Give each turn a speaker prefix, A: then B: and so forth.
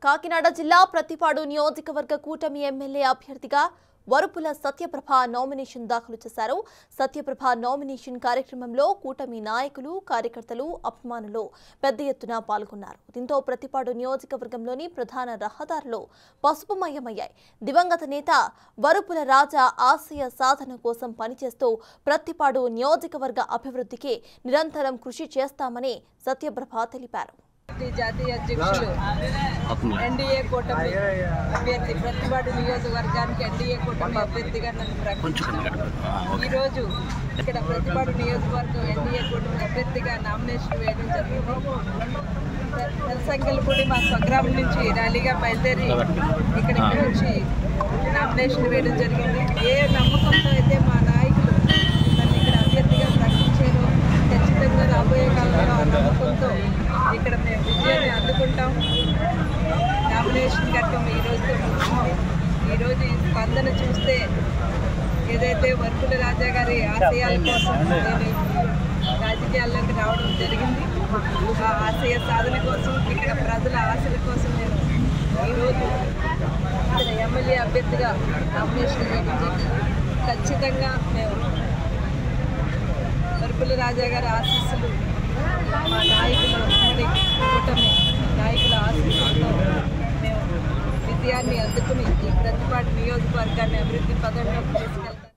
A: కాకినాడ జిల్లా ప్రతిపాడు నియోజకవర్గ కూటమి ఎమ్మెల్యే అభ్యర్థిగా వరుపుల సత్యప్రభ నామినేషన్ దాఖలు చేశారు సత్యప్రభ నామినేషన్ కార్యక్రమంలో కూటమి నాయకులు కార్యకర్తలు అభిమానులు పెద్ద ఎత్తున పాల్గొన్నారు దీంతో ప్రతిపాడు నియోజకవర్గంలోని ప్రధాన రహదారులు పసుపుమయమయ్యాయి దివంగత నేత వరుపుల రాజా ఆశయ సాధన కోసం పనిచేస్తూ ప్రతిపాడు నియోజకవర్గ అభివృద్ధికి నిరంతరం కృషి చేస్తామని సత్యప్రభ తెలిపారు
B: పార్టీ జాతీయ అధ్యక్షులు ఎన్డీఏ కూటమి అభ్యర్థి ప్రతిపాడు నియోజకవర్గానికి ఎన్డీఏ కూటమి అభ్యర్థిగా నన్ను ప్రకటించారు ఈరోజు ఇక్కడ ప్రతిపాడు నియోజకవర్గం ఎన్డీఏ కూటమి అభ్యర్థిగా నామినేషన్ వేయడం జరిగింది నరసంగల్పూడి మా స్వగ్రామం నుంచి ర్యాలీగా బయలుదేరి ఇక్కడికి వచ్చి నామినేషన్ వేయడం జరిగింది ఏ నమ్మకంతో అయితే మా నాయకులు నన్ను ఇక్కడ అభ్యర్థిగా ప్రకటించారో ఖచ్చితంగా రాబోయే కాలంలో ఆ నమ్మకంతో ఇక్కడ మేము విజయాన్ని అందుకుంటాం నామినేషన్ ఘట్టం ఈ రోజుతో ముగిసింది ఈరోజు ఈ స్పందన చూస్తే ఏదైతే వర్కుల రాజా గారి ఆశయాల కోసం నేను ఈ రాజకీయాల్లోకి రావడం జరిగింది ఆ ఆశయ సాధన కోసం ఇక్కడ ప్రజల ఆశల కోసం నేను ఈరోజు ఇక్కడ ఎమ్మెల్యే అభ్యర్థిగా నామినేషన్ వేయడం జరిగింది ఖచ్చితంగా మేము వరపుల రాజా గారి ఆశీస్సులు మా నాయకుల ఉమ్మడి కూటమి నాయకుల ఆశీస్సులతో మేము విజయాన్ని అందుకుని ఈ ప్రతిపాటి నియోజకవర్గాన్ని అభివృద్ధి పదంలోకి తీసుకెళ్తాం